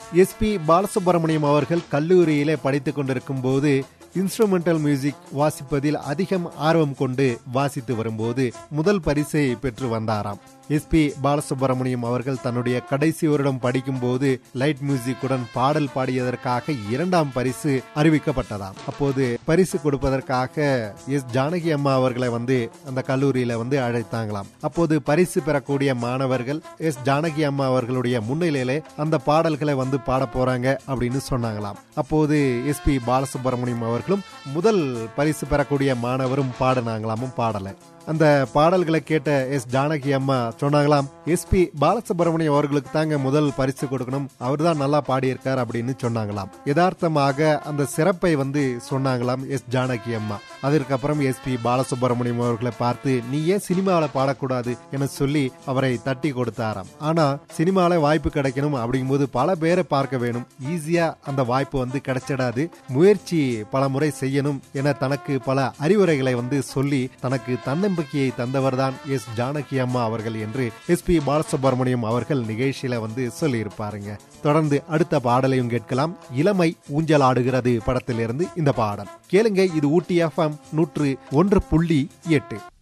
S B Balasubramaniam அவர்கள் கல்லூரியிலே படித்துக் கொண்டிருக்கும் போது இன்ஸ்ட்ருமெண்டல் மியூசிக் வாசிப்பதில் அதிகம் ஆர்வம் கொண்டு வாசித்து வரும்போது முதல் பரிசை பெற்று வந்தாராம் எஸ் பி பாலசுப்ரமணியம் அவர்கள் தன்னுடைய கடைசி வருடம் படிக்கும்போது லைட் மியூசிக்குடன் பாடல் பாடியதற்காக இரண்டாம் பரிசு அறிவிக்கப்பட்டதாம் அப்போது பரிசு கொடுப்பதற்காக எஸ் ஜானகி அம்மா அவர்களை வந்து அந்த கல்லூரியில வந்து அழைத்தாங்களாம் அப்போது பரிசு பெறக்கூடிய மாணவர்கள் எஸ் ஜானகி அம்மா அவர்களுடைய முன்னிலையிலே அந்த பாடல்களை வந்து பாட போறாங்க அப்படின்னு சொன்னாங்களாம் அப்போது எஸ் பி பாலசுப்ரமணியம் அவர்களும் முதல் பரிசு பெறக்கூடிய மாணவரும் பாடினாங்களாமும் பாடலை அந்த பாடல்களை கேட்ட எஸ் ஜானகி அம்மா சொன்னாங்களாம் எஸ்பி பாலசுப்ரமணியம் அவர்களுக்கு தாங்க முதல் பரிசு கொடுக்கணும் அவர் தான் நல்லா பாடியிருக்கார் அப்படின்னு சொன்னாங்களாம் யதார்த்தமாக அந்த சிறப்பை வந்து சொன்னாங்களாம் எஸ் ஜானகி அம்மா அதற்கப்புறம் எஸ்பி பாலசுப்ரமணியம் அவர்களை பார்த்து நீ ஏன் சினிமாவில் பாடக்கூடாது என சொல்லி அவரை தட்டி கொடுத்தாராம் ஆனா சினிமால வாய்ப்பு கிடைக்கணும் அப்படிங்கும்போது பல பேரை பார்க்க வேணும் ஈஸியா அந்த வாய்ப்பு வந்து கிடைச்சிடாது முயற்சி பல முறை செய்யணும் என தனக்கு பல அறிவுரைகளை வந்து சொல்லி தனக்கு தன்னம்பிக்கையை தந்தவர்தான் எஸ் ஜானகி அம்மா அவர்கள் என்று எஸ் பி பாலசுப்ரமணியம் அவர்கள் நிகழ்ச்சியில வந்து சொல்லியிருப்பாருங்க தொடர்ந்து அடுத்த பாடலையும் கேட்கலாம் இளமை ஊஞ்சலாடுகிறது படத்திலிருந்து இந்த பாடல் கேளுங்க இது ஊட்டி எஃப்எம் நூற்று ஒன்று புள்ளி எட்டு